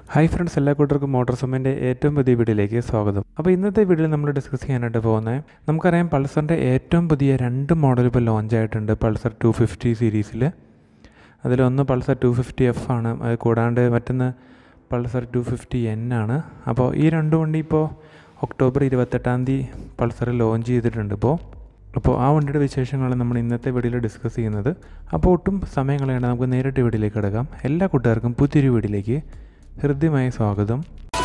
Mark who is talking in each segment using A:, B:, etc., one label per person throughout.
A: hi friends എല്ലാ കൂട്ടർക്കും motor സമ്മിൻ്റെ ഏറ്റവും പുതിയ വീഡിയോയിലേക്ക് സ്വാഗതം അപ്പോൾ ഇന്നത്തെ വീഡിയോയിൽ നമ്മൾ ഡിസ്കസ് ചെയ്യാനായിട്ട് പോകുന്നത് നമുക്കറിയാം പൾസറിൻ്റെ ഏറ്റവും പുതിയ രണ്ട് മോഡൽ ഇപ്പോൾ ലോഞ്ച് ആയിട്ടുണ്ട് പൾസർ ടു ഫിഫ്റ്റി സീരീസിൽ അതിലൊന്ന് പൾസർ ടു ഫിഫ്റ്റി എഫ് ആണ് അത് കൂടാണ്ട് മറ്റൊന്ന് പൾസർ ടു ഫിഫ്റ്റി എൻ ആണ് അപ്പോൾ ഈ രണ്ട് വണ്ടി ഇപ്പോൾ ഒക്ടോബർ ഇരുപത്തെട്ടാം തീയതി പൾസർ ലോഞ്ച് ചെയ്തിട്ടുണ്ട് ഇപ്പോൾ അപ്പോൾ ആ വണ്ടിയുടെ വിശേഷങ്ങളാണ് നമ്മൾ ഇന്നത്തെ വീഡിയോയിൽ ഡിസ്കസ് ചെയ്യുന്നത് അപ്പോൾ ഒട്ടും സമയം കളയാണ്ട് നമുക്ക് നേരിട്ട് വീഡിയോയിലേക്ക് കിടക്കാം എല്ലാ കൂട്ടുകാർക്കും പുതിയൊരു വീഡിയോയിലേക്ക് ഹൃദ്യമായ സ്വാഗതം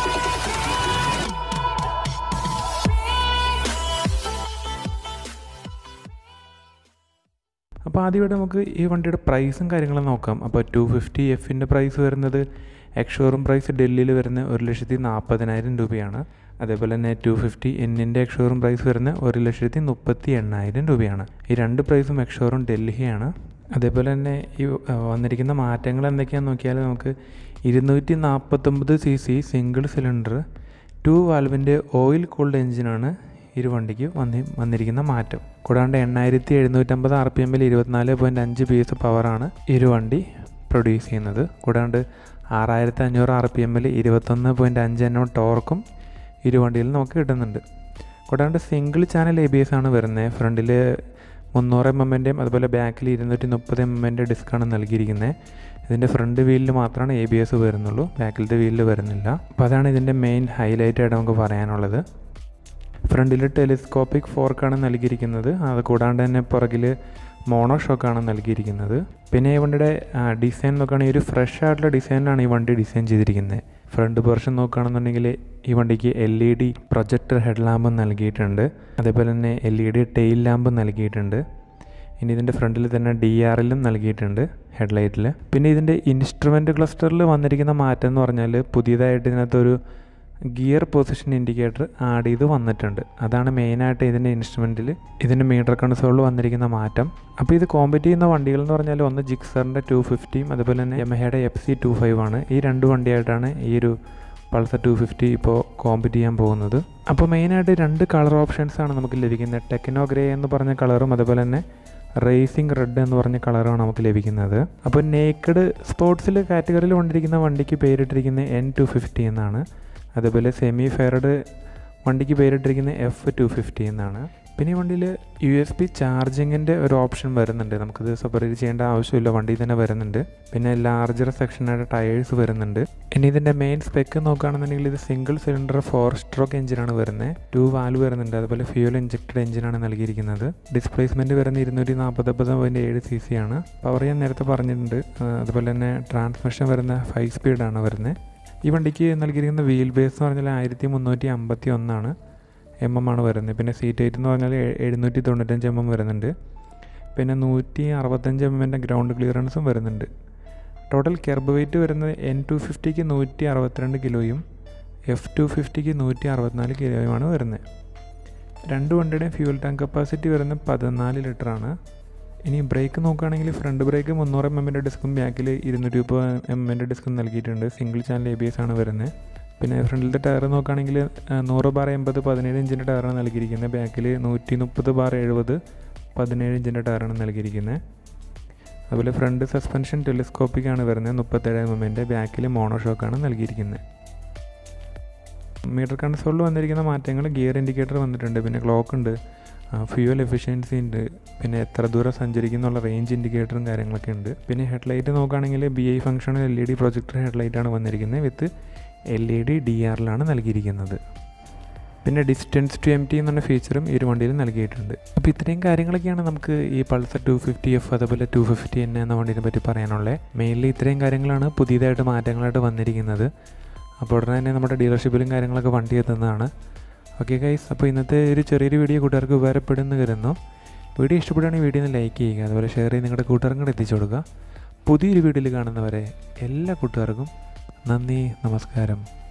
A: അപ്പോൾ ആദ്യമായിട്ട് നമുക്ക് ഈ വണ്ടിയുടെ പ്രൈസും കാര്യങ്ങളും നോക്കാം അപ്പോൾ ടു ഫിഫ്റ്റി എഫിൻ്റെ പ്രൈസ് വരുന്നത് എക്സ്ഷോറൂം പ്രൈസ് ഡൽഹിയിൽ വരുന്ന ഒരു ലക്ഷത്തി നാൽപ്പതിനായിരം രൂപയാണ് അതേപോലെ തന്നെ ടു ഫിഫ്റ്റി എന്നിൻ്റെ എക്സ്ഷോറൂം പ്രൈസ് വരുന്ന ഒരു ലക്ഷത്തി മുപ്പത്തി എണ്ണായിരം രൂപയാണ് ഈ രണ്ട് പ്രൈസും എക്സ്ഷോറൂം ഡൽഹിയാണ് അതേപോലെ തന്നെ ഈ വന്നിരിക്കുന്ന മാറ്റങ്ങൾ എന്തൊക്കെയാണെന്ന് നോക്കിയാൽ നമുക്ക് ഇരുന്നൂറ്റി നാൽപ്പത്തൊമ്പത് C C single cylinder two വാൽവിൻ്റെ ഓയിൽ കൂൾഡ് എഞ്ചിനാണ് ഇരു വണ്ടിക്ക് വന്നി വന്നിരിക്കുന്ന മാറ്റം കൂടാണ്ട് എണ്ണായിരത്തി എഴുന്നൂറ്റമ്പത് ആർ പി എമ്മിൽ ഇരുപത്തിനാല് പോയിൻറ്റ് അഞ്ച് പി എസ് പവറാണ് ഇരു വണ്ടി പ്രൊഡ്യൂസ് ചെയ്യുന്നത് കൂടാണ്ട് ആറായിരത്തി അഞ്ഞൂറ് ആർ പി എമ്മിൽ ഇരുപത്തൊന്ന് പോയിൻറ്റ് അഞ്ച് എണ്ണം ടോർക്കും ഇരു വണ്ടിയിൽ നമുക്ക് കിട്ടുന്നുണ്ട് കൂടാണ്ട് single channel A B S ആണ് വരുന്നത് ഫ്രണ്ടിൽ മുന്നൂറ് എം എമ്മിൻ്റെയും അതുപോലെ ബാക്കിൽ ഇരുന്നൂറ്റി മുപ്പത് എം എമ്മിൻ്റെ ഡിസ്ക്കാണ് നൽകിയിരിക്കുന്നത് ഇതിൻ്റെ ഫ്രണ്ട് വീലിൽ മാത്രമാണ് എ ബി എസ് വരുന്നുള്ളൂ ബാക്കിലത്തെ വീലിൽ വരുന്നില്ല അപ്പോൾ അതാണ് ഇതിൻ്റെ മെയിൻ ഹൈലൈറ്റ് ആയിട്ട് നമുക്ക് പറയാനുള്ളത് ഫ്രണ്ടിൽ ടെലിസ്കോപ്പിക് ഫോർക്കാണ് നൽകിയിരിക്കുന്നത് അത് കൂടാണ്ട് തന്നെ പുറകിൽ മോണോ ഷോക്കാണ് നൽകിയിരിക്കുന്നത് പിന്നെ ഈ വണ്ടിയുടെ ഡിസൈൻ നോക്കുകയാണെങ്കിൽ ഒരു ഫ്രഷ് ആയിട്ടുള്ള ഡിസൈനാണ് ഈ വണ്ടി ഡിസൈൻ ചെയ്തിരിക്കുന്നത് ഫ്രണ്ട് പോർഷൻ നോക്കുകയാണെന്നുണ്ടെങ്കിൽ ഈ വണ്ടിക്ക് L E D projector head lamp നൽകിയിട്ടുണ്ട് അതേപോലെ തന്നെ L E D tail lamp നൽകിയിട്ടുണ്ട് ഇനി ഇതിൻ്റെ ഫ്രണ്ടിൽ തന്നെ ഡി ആർ എല്ലും നൽകിയിട്ടുണ്ട് ഹെഡ്ലൈറ്റിൽ പിന്നെ ഇതിൻ്റെ ഇൻസ്ട്രുമെൻറ്റ് ക്ലസ്റ്ററിൽ വന്നിരിക്കുന്ന മാറ്റം എന്ന് പറഞ്ഞാൽ പുതിയതായിട്ട് ഇതിനകത്തൊരു ഗിയർ പൊസിഷൻ ഇൻഡിക്കേറ്റർ ആഡ് ചെയ്ത് വന്നിട്ടുണ്ട് അതാണ് മെയിനായിട്ട് ഇതിൻ്റെ ഇൻസ്ട്രുമെൻറ്റിൽ ഇതിൻ്റെ മീറ്റർ കൺസോളിൽ വന്നിരിക്കുന്ന മാറ്റം അപ്പോൾ ഇത് കോമ്പറ്റ് ചെയ്യുന്ന വണ്ടികൾ എന്ന് പറഞ്ഞാൽ ഒന്ന് ജിക്സറിൻ്റെ ടു ഫിഫ്റ്റിയും അതുപോലെ തന്നെ യമഹയുടെ എഫ് സി ടു ഫൈവ് ആണ് ഈ രണ്ട് വണ്ടിയായിട്ടാണ് ഈ ഒരു പൾസർ ടു ഫിഫ്റ്റി ഇപ്പോൾ കോമ്പറ്റ് ചെയ്യാൻ പോകുന്നത് അപ്പോൾ മെയിനായിട്ട് രണ്ട് കളർ ഓപ്ഷൻസ് ആണ് നമുക്ക് ലഭിക്കുന്നത് ടെക്നോ ഗ്രേ എന്ന് പറഞ്ഞ കളറും അതുപോലെ തന്നെ റേസിംഗ് റെഡ് എന്ന് പറഞ്ഞ കളറാണ് നമുക്ക് ലഭിക്കുന്നത് അപ്പോൾ നേക്കഡ് സ്പോർട്സിൽ കാറ്റഗറിയിൽ കൊണ്ടിരിക്കുന്ന വണ്ടിക്ക് പേരിട്ടിരിക്കുന്നത് എൻ ടു ഫിഫ്റ്റി എന്നാണ് അതുപോലെ സെമി ഫെയർഡ് വണ്ടിക്ക് പേരിട്ടിരിക്കുന്നത് എഫ് ടു ഫിഫ്റ്റി എന്നാണ് പിന്നെ ഈ വണ്ടിയിൽ യു എസ് പി ചാർജിങ്ങിൻ്റെ ഒരു ഓപ്ഷൻ വരുന്നുണ്ട് നമുക്കിത് സെപ്പറേറ്റ് ചെയ്യേണ്ട ആവശ്യമില്ല വണ്ടി തന്നെ വരുന്നുണ്ട് പിന്നെ ലാർജർ സെക്ഷനായിട്ട് ടയേഴ്സ് വരുന്നുണ്ട് ഇനി ഇതിൻ്റെ മെയിൻ സ്പെക്ക് നോക്കുകയാണെന്നുണ്ടെങ്കിൽ ഇത് സിംഗിൾ സിലിണ്ടർ ഫോർ സ്ട്രോക്ക് എഞ്ചിനാണ് വരുന്നത് ടു വാൽവ് വരുന്നുണ്ട് അതുപോലെ ഫ്യൂൽ ഇഞ്ചക്റ്റഡ് എഞ്ചിനാണ് നൽകിയിരിക്കുന്നത് ഡിസ്പ്ലേസ്മെൻറ്റ് വരുന്നത് ഇരുന്നൂറ്റി നാൽപ്പത്തൊമ്പത് പോയിൻറ്റ് ഏഴ് സി സി ആണ് പവർ ഞാൻ നേരത്തെ പറഞ്ഞിട്ടുണ്ട് അതുപോലെ തന്നെ ട്രാൻസ്മിഷൻ വരുന്ന ഫൈവ് സ്പീഡാണ് വരുന്നത് ഈ വണ്ടിക്ക് നൽകിയിരിക്കുന്ന വീൽ ബേസ് എന്ന് പറഞ്ഞാൽ ആയിരത്തി മുന്നൂറ്റി അമ്പത്തി ഒന്നാണ് എം എം ആണ് വരുന്നത് പിന്നെ സീറ്റ് ഹൈറ്റ് എന്ന് പറഞ്ഞാൽ എഴുന്നൂറ്റി തൊണ്ണൂറ്റഞ്ച് എം എം വരുന്നുണ്ട് പിന്നെ നൂറ്റി അറുപത്തഞ്ച് എം എമ്മിൻ്റെ ഗ്രൗണ്ട് ക്ലിയറൻസും വരുന്നുണ്ട് ടോട്ടൽ കെർബ് വെയിറ്റ് വരുന്നത് എൻ ടു ഫിഫ്റ്റിക്ക് നൂറ്റി അറുപത്തിരണ്ട് കിലോയും എഫ് ടു ഫിഫ്റ്റിക്ക് നൂറ്റി അറുപത്തിനാല് കിലോയുമാണ് വരുന്നത് രണ്ട് വണ്ടിയുടെയും ഫ്യൂൽ ടാങ്ക് കപ്പാസിറ്റി വരുന്നത് പതിനാല് ലിറ്ററാണ് ഇനി ബ്രേക്ക് നോക്കുകയാണെങ്കിൽ ഫ്രണ്ട് ബ്രേക്ക് മുന്നൂറ് എം എമ്മിൻ്റെ ഡിസ്കും ബാക്കിൽ ഇരുന്നൂറ്റി മുപ്പത് എം എമ്മിൻ്റെ ഡിസ്കും നൽകിയിട്ടുണ്ട് single channel A B S ആണ് വരുന്നത് പിന്നെ ഫ്രണ്ടിലത്തെ ടയർ നോക്കുകയാണെങ്കിൽ നൂറ് ബാർ എൺപത് പതിനേഴ് ഇഞ്ചിൻ്റെ ടയറാണ് നൽകിയിരിക്കുന്നത് ബാക്കിൽ നൂറ്റി മുപ്പത് ബാർ എഴുപത് പതിനേഴ് ഇഞ്ചിൻ്റെ ടയറാണ് നൽകിയിരിക്കുന്നത് അതുപോലെ ഫ്രണ്ട് സസ്പെൻഷൻ ടെലിസ്കോപ്പിക്കാണ് വരുന്നത് മുപ്പത്തേഴ് എം എമ്മിൻ്റെ ബാക്കിൽ മോണോഷോക്കാണ് നൽകിയിരിക്കുന്നത് മീറ്റർ കൺസോളിൽ വന്നിരിക്കുന്ന മാറ്റങ്ങൾ ഗിയർ ഇൻഡിക്കേറ്റർ വന്നിട്ടുണ്ട് പിന്നെ ക്ലോക്ക് ഉണ്ട് ഫ്യൂവൽ എഫിഷ്യൻസി ഉണ്ട് പിന്നെ എത്ര ദൂരം സഞ്ചരിക്കുന്നുള്ള റേഞ്ച് ഇൻഡിക്കേറ്ററും കാര്യങ്ങളൊക്കെ ഉണ്ട് പിന്നെ ഹെഡ്ലൈറ്റ് നോക്കുകയാണെങ്കിൽ B I function L E D projector ഹെഡ്ലൈറ്റാണ് വന്നിരിക്കുന്നത് with L E D D ആറിലാണ് നൽകിയിരിക്കുന്നത് പിന്നെ ഡിസ്റ്റൻസ് ടു എം ടി എന്നുള്ള ഫീച്ചറും ഈ ഒരു വണ്ടിയിൽ നൽകിയിട്ടുണ്ട് അപ്പോൾ ഇത്രയും കാര്യങ്ങളൊക്കെയാണ് നമുക്ക് ഈ പൾസർ ടു ഫിഫ്റ്റി എഫ് അതുപോലെ ടു ഫിഫ്റ്റി എൻ എന്ന വണ്ടീനെ പറ്റി പറയാനുള്ളത് മെയിൻലി ഇത്രയും കാര്യങ്ങളാണ് പുതിയതായിട്ട് മാറ്റങ്ങളായിട്ട് വന്നിരിക്കുന്നത് അപ്പോൾ ഉടനെ തന്നെ നമ്മുടെ ഡീലർഷിപ്പിലും കാര്യങ്ങളൊക്കെ വണ്ടി എത്തുന്നതാണ് ഓക്കെ ഗൈസ് അപ്പോൾ ഇന്നത്തെ ഒരു ചെറിയൊരു വീഡിയോ കൂട്ടുകാർക്ക് ഉപകാരപ്പെടുമെന്ന് കരുതുന്നു വീഡിയോ ഇഷ്ടപ്പെടുകയാണെങ്കിൽ വീഡിയോ ഒന്ന് ലൈക്ക് ചെയ്യുക അതുപോലെ ഷെയർ ചെയ്ത് നിങ്ങളുടെ കൂട്ടുകാർക്കും കൂടെ എത്തിച്ചു കൊടുക്കുക പുതിയൊരു വീഡിയോയിൽ കാണുന്നവരെ എല്ലാ കൂട്ടുകാർക്കും നന്ദി നമസ്കാരം